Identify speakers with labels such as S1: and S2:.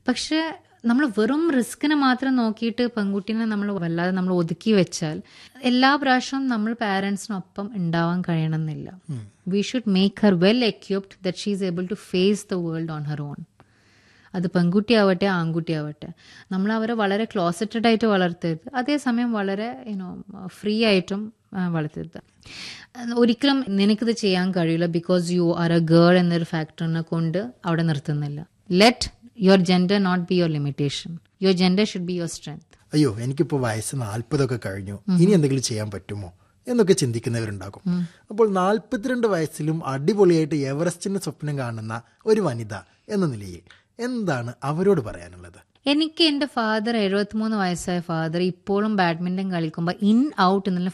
S1: പക്ഷെ നമ്മൾ വെറും റിസ്കിനെ മാത്രം നോക്കിയിട്ട് പെൺകുട്ടീനെ നമ്മൾ വല്ലാതെ നമ്മൾ ഒതുക്കി വെച്ചാൽ എല്ലാ പ്രാവശ്യവും നമ്മൾ പാരൻസിനൊപ്പം ഉണ്ടാവാൻ കഴിയണമെന്നില്ല we should make her well equipped that she is able to face the world on her own അത് പെൺകുട്ടിയാവട്ടെ ആൺകുട്ടിയാവട്ടെ നമ്മൾ അവരെ വളരെ ക്ലോസറ്റഡ് ആയിട്ട് വളർത്തരുത് അതേസമയം വളരെ യുനോ ഫ്രീ ആയിട്ടും ആ, വളർത്തരുത് ഒരിക്കലും നിനക്കിത് ചെയ്യാൻ കഴിയില്ല because you are a girl എന്നൊരു ഫാക്ടറിനെ കൊണ്ട് അവിടെ നിർത്തുന്നില്ല let your gender not be your limitation your gender should be your strength
S2: അയ്യോ എനിക്കിപ്പോൾ വയസ്സ് നാൽപ്പതൊക്കെ കഴിഞ്ഞു ഇനി എന്തെങ്കിലും ചെയ്യാൻ പറ്റുമോ എന്നൊക്കെ ചിന്തിക്കുന്നവരുണ്ടാകും അപ്പോൾ നാൽപ്പത്തിരണ്ട് വയസ്സിലും അടിപൊളിയായിട്ട് എവറസ്റ്റിന്റെ സ്വപ്നം കാണുന്ന ഒരു വനിത എന്ന നിലയിൽ എന്താണ് അവരോട് പറയാനുള്ളത്
S1: എനിക്ക് എൻ്റെ ഫാദർ എഴുപത്തിമൂന്ന് വയസ്സായ ഫാദർ ഇപ്പോഴും ബാഡ്മിൻ്റൺ കളിക്കുമ്പോൾ ഇൻ ഔട്ട് എന്നുള്ള